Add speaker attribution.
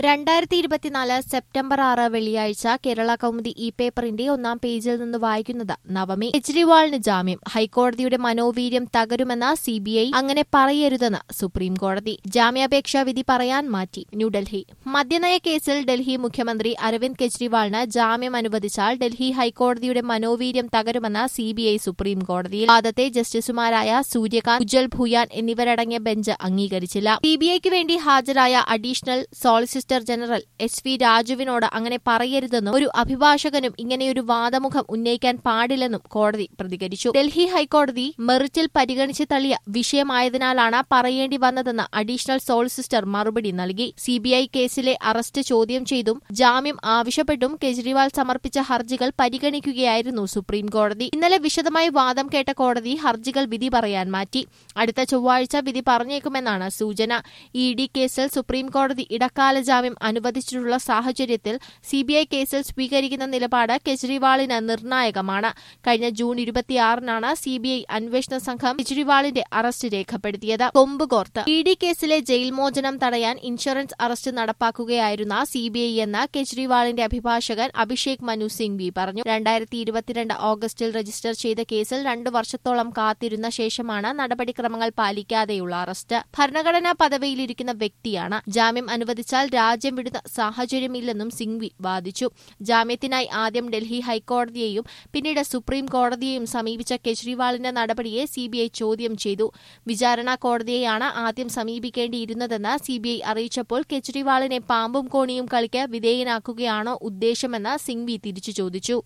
Speaker 1: രണ്ടായിരത്തി ഇരുപത്തിനാല് സെപ്റ്റംബർ ആറ് വെള്ളിയാഴ്ച കേരള കൗമുദി ഇ പേപ്പറിന്റെ ഒന്നാം പേജിൽ നിന്ന് വായിക്കുന്നത് നവമി കെജ്രിവാളിന് ജാമ്യം ഹൈക്കോടതിയുടെ മനോവീര്യം തകരുമെന്ന സിബിഐ അങ്ങനെ പറയരുതെന്ന് സുപ്രീം കോടതി ജാമ്യാപേക്ഷാ വിധി പറയാൻ മാറ്റി ന്യൂഡൽഹി മദ്യനയ കേസിൽ ഡൽഹി മുഖ്യമന്ത്രി അരവിന്ദ് കെജ്രിവാളിന് ജാമ്യം അനുവദിച്ചാൽ ഡൽഹി ഹൈക്കോടതിയുടെ മനോവീര്യം തകരുമെന്ന് സിബിഐ സുപ്രീം കോടതിയിൽ വാദത്തെ ജസ്റ്റിസുമാരായ സൂര്യകാന്ത് ഉജ്ജൽ ഭൂയാൻ എന്നിവരടങ്ങിയ ബെഞ്ച് അംഗീകരിച്ചില്ല സിബിഐക്ക് വേണ്ടി ഹാജരായ additional solicitor general S V രാജുവിനോട് അങ്ങനെ പറയരുതെന്നും ഒരു അഭിഭാഷകനും ഇങ്ങനെയൊരു വാദമുഖം ഉന്നയിക്കാൻ പാടില്ലെന്നും കോടതി പ്രതികരിച്ചു ഡൽഹി ഹൈക്കോടതി മെറിറ്റിൽ പരിഗണിച്ച് തള്ളിയ വിഷയമായതിനാലാണ് പറയേണ്ടി വന്നതെന്ന് അഡീഷണൽ സോളിസിറ്റർ മറുപടി നൽകി സിബിഐ കേസിലെ അറസ്റ്റ് ചോദ്യം ചെയ്തും ജാമ്യം ആവശ്യപ്പെട്ടും കെജ്രിവാൾ സമർപ്പിച്ച ഹർജികൾ പരിഗണിക്കുകയായിരുന്നു സുപ്രീം കോടതി ഇന്നലെ വിശദമായി വാദം കേട്ട കോടതി ഹർജികൾ വിധി പറയാൻ മാറ്റി അടുത്ത ചൊവ്വാഴ്ച വിധി പറഞ്ഞേക്കുമെന്നാണ് സൂചന ഇ ഡി കേസിൽ സുപ്രീം കോടതി ഇടക്കാല ജാമ്യം അനുവദിച്ചിട്ടുള്ള സാഹചര്യത്തിൽ സിബിഐ കേസിൽ സ്വീകരിക്കുന്ന നിലപാട് കെജ്രിവാളിന് നിർണായകമാണ് കഴിഞ്ഞ ജൂൺ ഇരുപത്തിയാറിനാണ് സിബിഐ അന്വേഷണ സംഘം കെജ്രിവാളിന്റെ അറസ്റ്റ് രേഖപ്പെടുത്തിയത് കൊമ്പുകോർത്ത് ഇ ഡി കേസിലെ ജയിൽ മോചനം തടയാൻ ഇൻഷുറൻസ് അറസ്റ്റ് നടപ്പാക്കുകയായിരുന്ന സിബിഐ എന്ന് കെജ്രിവാളിന്റെ അഭിഭാഷകൻ അഭിഷേക് മനു സിംഗ്വി പറഞ്ഞു രണ്ടായിരത്തി ഇരുപത്തിരണ്ട് ഓഗസ്റ്റിൽ രജിസ്റ്റർ ചെയ്ത കേസിൽ രണ്ടു വർഷത്തോളം കാത്തിരുന്ന ശേഷമാണ് നടപടിക്രമങ്ങൾ പാലിക്കാതെയുള്ള അറസ്റ്റ് ഭരണഘടനാ പദവിയിലിരിക്കുന്ന വ്യക്തിയാണ് ജാമ്യം അനുവദിച്ചാൽ രാജ്യം വിടുന്ന സാഹചര്യമില്ലെന്നും സിംഗ്വി വാദിച്ചു ജാമ്യത്തിനായി ആദ്യം ഡൽഹി ഹൈക്കോടതിയെയും പിന്നീട് സുപ്രീം കോടതിയെയും സമീപിച്ച കെജ്രിവാളിന്റെ നടപടിയെ സിബിഐ ചോദ്യം ചെയ്തു വിചാരണ കോടതിയെയാണ് ആദ്യം സമീപിക്കേണ്ടിയിരുന്നതെന്ന് സിബിഐ അറിയിച്ചപ്പോൾ കെജ്രിവാളിനെ പാമ്പും കോണിയും കളിക്ക് വിധേയനാക്കുകയാണോ ഉദ്ദേശമെന്ന് സിംഗ്വി തിരിച്ചു ചോദിച്ചു